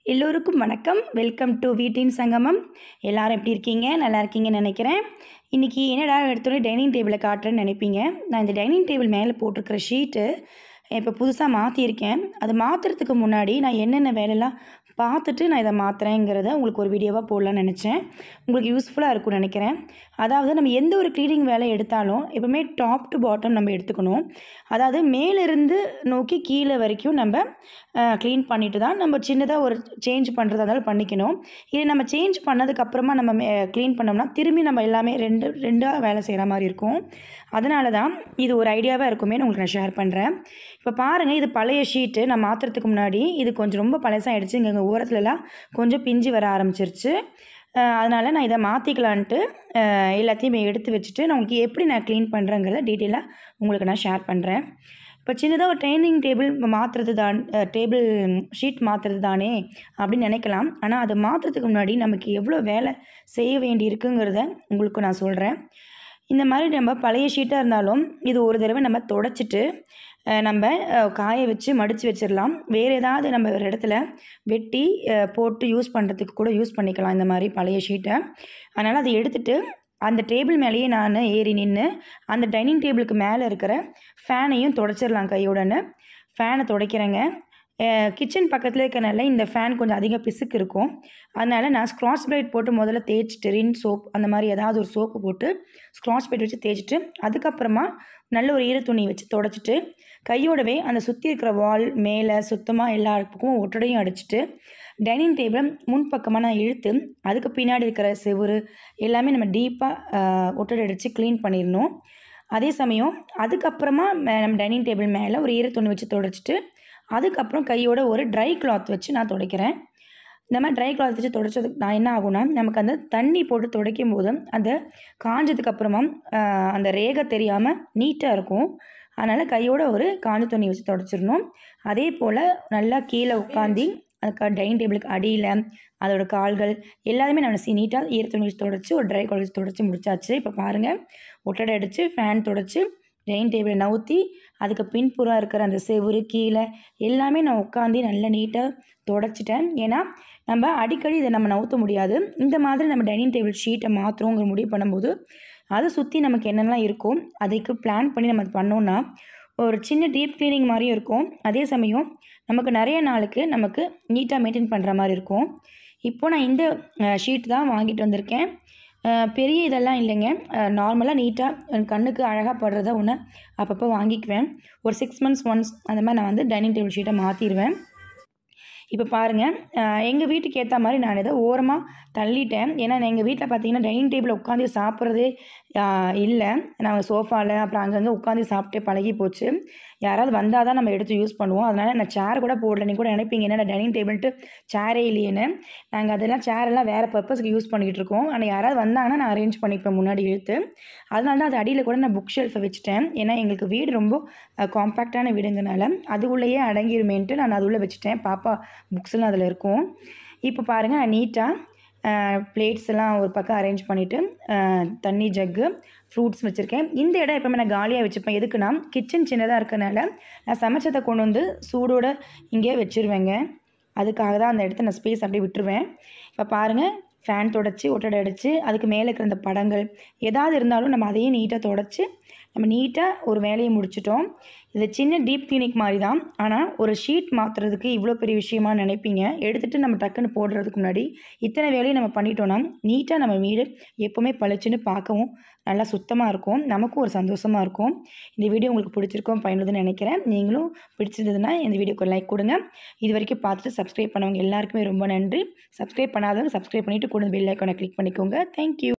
எல்லோருக்கும் வணக்கம் welcome to வீட்டின் சங்கமம் எல்லாரும் எப்படி இருக்கீங்க நல்லா இருக்கீங்கன்னு நினைக்கிறேன் இன்றைக்கி என்னடா எடுத்தோடனே டைனிங் டேபிளை காட்டுறேன்னு நினைப்பீங்க நான் இந்த டைனிங் டேபிள் மேலே போட்டிருக்கிற ஷீட்டு இப்போ புதுசாக மாற்றியிருக்கேன் அது மாற்றுறதுக்கு முன்னாடி நான் என்னென்ன வேலையெல்லாம் பார்த்துட்டு நான் இதை மாற்றுறேங்கிறத உங்களுக்கு ஒரு வீடியோவாக போடலான்னு நினச்சேன் உங்களுக்கு யூஸ்ஃபுல்லாக இருக்கும்னு நினைக்கிறேன் அதாவது நம்ம எந்த ஒரு க்ளீனிங் வேலை எடுத்தாலும் எப்பவுமே டாப் டு பாட்டம் நம்ம எடுத்துக்கணும் அதாவது மேலிருந்து நோக்கி கீழே வரைக்கும் நம்ம க்ளீன் பண்ணிட்டு தான் நம்ம சின்னதாக ஒரு சேஞ்ச் பண்ணுறதா இருந்தாலும் பண்ணிக்கணும் இது நம்ம சேஞ்ச் பண்ணதுக்கப்புறமா நம்ம க்ளீன் பண்ணோம்னா திரும்பி நம்ம எல்லாமே ரெண்டு ரெண்டாக வேலை செய்கிற மாதிரி இருக்கும் அதனால தான் இது ஒரு ஐடியாவாக இருக்குமே உங்களுக்கு நான் ஷேர் பண்ணுறேன் இப்போ பாருங்கள் இது பழைய ஷீட்டு நான் மாற்றுறதுக்கு முன்னாடி இது கொஞ்சம் ரொம்ப பழசாகிடுச்சு இங்கே எங்கள் ஓரத்துலலாம் கொஞ்சம் பிஞ்சு வர ஆரம்பிச்சிருச்சு அதனால் நான் இதை மாற்றிக்கலான்ட்டு எல்லாத்தையும் எடுத்து வச்சுட்டு நான் உங்களுக்கு எப்படி நான் க்ளீன் பண்ணுறேங்கிறத டீட்டெயிலாக உங்களுக்கு நான் ஷேர் பண்ணுறேன் இப்போ சின்னதாக ஒரு ட்ரைனிங் டேபிள் மாற்றுறது தான் டேபிள் ஷீட் மாற்றுறது தானே அப்படின்னு நினைக்கலாம் ஆனால் அதை மாற்றுறதுக்கு முன்னாடி நமக்கு எவ்வளோ வேலை செய்ய வேண்டி இருக்குங்கிறத உங்களுக்கு நான் சொல்கிறேன் இந்த மாதிரி நம்ம பழைய ஷீட்டாக இருந்தாலும் இது ஒரு தடவை நம்ம தொடச்சிட்டு நம்ம காய வச்சு மடித்து வச்சிடலாம் வேறு ஏதாவது நம்ம ஒரு இடத்துல வெட்டி போட்டு யூஸ் பண்ணுறதுக்கு கூட யூஸ் பண்ணிக்கலாம் இந்த மாதிரி பழைய ஷீட்டை அதனால் அதை எடுத்துகிட்டு அந்த டேபிள் மேலேயே நான் ஏறி நின்று அந்த டைனிங் டேபிளுக்கு மேலே இருக்கிற ஃபேனையும் தொடச்சிடலாம் கையுடனே ஃபேனை துடைக்கிறேங்க கிச்சன் பக்கத்தில் இருக்கனால இந்த ஃபேன் கொஞ்சம் அதிக பிசுக்கு இருக்கும் அதனால் நான் ஸ்க்ராச் பிரைட் போட்டு முதல்ல தேய்ச்சிட்டு ரின் சோப் அந்த மாதிரி ஏதாவது ஒரு சோப்பு போட்டு ஸ்க்ராச் பிரைட் வச்சு தேய்ச்சிட்டு அதுக்கப்புறமா நல்ல ஒரு ஈர துணி வச்சு தொடச்சிட்டு கையோடவே அந்த சுற்றி இருக்கிற வால் மேலே சுத்தமாக எல்லா பக்கமும் ஒட்டடையும் அடிச்சுட்டு டைனிங் டேபிளை முன்பக்கமாக நான் இழுத்து அதுக்கு பின்னாடி இருக்கிற செவுறு எல்லாமே நம்ம டீப்பாக ஒட்டடை அடித்து க்ளீன் பண்ணிடணும் அதே சமயம் அதுக்கப்புறமா நம்ம டைனிங் டேபிள் மேலே ஒரு ஈர துணி வச்சு தொடச்சிட்டு அதுக்கப்புறம் கையோட ஒரு ட்ரை கிளாத் வச்சு நான் துடைக்கிறேன் இந்த மாதிரி ட்ரை கிளாத் வச்சு துடைச்சதுக்கு நான் என்ன ஆகும்னா நமக்கு அந்த தண்ணி போட்டு துடைக்கும் போது அந்த காஞ்சதுக்கு அப்புறமா அந்த ரேகை தெரியாமல் நீட்டாக இருக்கும் அதனால் கையோட ஒரு காஞ்ச துணி வச்சு துடைச்சிடணும் அதே போல் நல்லா கீழே உட்காந்தி அதுக்கு டைனிங் டேபிளுக்கு அடியில் அதோட கால்கள் எல்லாத்தையுமே நான் சி நீட்டாக ஈர துணி வச்சு தொடச்சி ஒரு ட்ரை கால் வச்சு தொடச்சி முடிச்சாச்சு இப்போ பாருங்கள் ஒட்டடை அடித்து ஃபேன் தொடச்சி டைனிங் டேபிளை நவுத்தி அதுக்கு பின்புறம் இருக்கிற அந்த செவுறு கீழே எல்லாமே நான் உட்காந்து நல்லா நீட்டாக தொடச்சிட்டேன் ஏன்னா நம்ம அடிக்கடி இதை நம்ம நவுத்த முடியாது இந்த மாதிரி நம்ம டைனிங் டேபிள் ஷீட்டை மாற்றுறோங்கிற முடிவு பண்ணும்போது அதை சுற்றி நமக்கு என்னெல்லாம் இருக்கும் அதுக்கு பிளான் பண்ணி நம்ம பண்ணோன்னா ஒரு சின்ன டீப் க்ளீனிங் மாதிரியும் இருக்கும் அதே சமயம் நமக்கு நிறைய நாளுக்கு நமக்கு நீட்டாக மெயின்டைன் பண்ணுற மாதிரி இருக்கும் இப்போது நான் இந்த ஷீட் தான் வாங்கிட்டு வந்திருக்கேன் பெரிய இதெல்லாம் இல்லைங்க நார்மலாக நீட்டாக கண்ணுக்கு அழகாக படுறத ஒன்று அப்பப்போ வாங்கிக்குவேன் ஒரு சிக்ஸ் மந்த்ஸ் ஒன்ஸ் அந்த மாதிரி நான் வந்து டைனிங் டேபிள் ஷீட்டை மாற்றிடுவேன் இப்போ பாருங்கள் எங்கள் வீட்டுக்கு ஏற்ற மாதிரி நான் இதை ஓரமாக தள்ளிட்டேன் ஏன்னா எங்கள் வீட்டில் பார்த்தீங்கன்னா டைனிங் டேபிளில் உட்காந்து சாப்பிட்றதே இல்லை நாங்கள் சோஃபாவில் அப்புறம் அங்கங்கே உட்காந்து சாப்பிட்டே பழகி போச்சு யாராவது வந்தால் தான் நம்ம எடுத்து யூஸ் பண்ணுவோம் அதனால் நான் சேர் கூட போடல நீங்கள் கூட நினைப்பீங்க என்ன டைனிங் டேபிள்ட்டு சேரே இல்லையேன்னு நாங்கள் அதெல்லாம் சேரெல்லாம் வேறு பர்பஸ்க்கு யூஸ் பண்ணிக்கிட்டு இருக்கோம் ஆனால் யாராவது வந்தாங்கன்னா நான் அரேஞ்ச் பண்ணிப்பேன் முன்னாடி இழுத்து அதனால தான் அது அடியில் கூட நான் புக் ஷெல்ஃபை வச்சுட்டேன் ஏன்னா எங்களுக்கு வீடு ரொம்ப காம்பேக்டான வீடுங்கனால அதுக்குள்ளேயே அடங்கிருமேன்ட்டு நான் அது உள்ளே வச்சுட்டேன் பாப்பா புக்ஸ்லாம் அதில் இருக்கும் இப்போ பாருங்கள் நான் நீட்டாக பிளேட்ஸ் எல்லாம் ஒரு பக்கம் அரேஞ்ச் பண்ணிவிட்டு தண்ணி ஜக்கு ஃப்ரூட்ஸ் வச்சுருக்கேன் இந்த இடம் எப்போவுமே நான் காலியாக வச்சுப்பேன் எதுக்குன்னா கிச்சன் சின்னதாக இருக்கனால நான் சமைச்சதை கொண்டு வந்து சூடோடு இங்கே வச்சுருவேங்க அதுக்காக தான் அந்த இடத்த நான் ஸ்பேஸ் அப்படியே விட்டுருவேன் இப்போ பாருங்கள் ஃபேன் தொடச்சி ஒட்டடை அடித்து அதுக்கு மேலே இருக்கிற அந்த படங்கள் ஏதாவது இருந்தாலும் நம்ம அதையும் நீட்டாக தொடச்சி நம்ம நீட்டாக ஒரு வேலையை முடிச்சிட்டோம் இது சின்ன டீப் கிளினிக் மாதிரி தான் ஆனால் ஒரு ஷீட் மாற்றுறதுக்கு இவ்வளோ பெரிய விஷயமா நினைப்பீங்க எடுத்துகிட்டு நம்ம டக்குன்னு போடுறதுக்கு முன்னாடி இத்தனை வேலையும் நம்ம பண்ணிட்டோன்னா நீட்டாக நம்ம வீடு எப்போவுமே பளிச்சுன்னு பார்க்கவும் நல்லா சுத்தமாக இருக்கும் நமக்கும் ஒரு சந்தோஷமாக இருக்கும் இந்த வீடியோ உங்களுக்கு பிடிச்சிருக்கோம் பயனுள்ளதுன்னு நினைக்கிறேன் நீங்களும் பிடிச்சிருந்ததுன்னா இந்த வீடியோக்கு லைக் கொடுங்க இது வரைக்கும் பார்த்துட்டு சப்ஸ்கிரைப் பண்ணவங்க எல்லாருக்குமே ரொம்ப நன்றி சப்ஸ்கிரைப் பண்ணாதவங்க சப்ஸ்கிரைப் பண்ணிவிட்டு கூட பெல் ஐக்கானை கிளிக் பண்ணிக்கோங்க தேங்க்யூ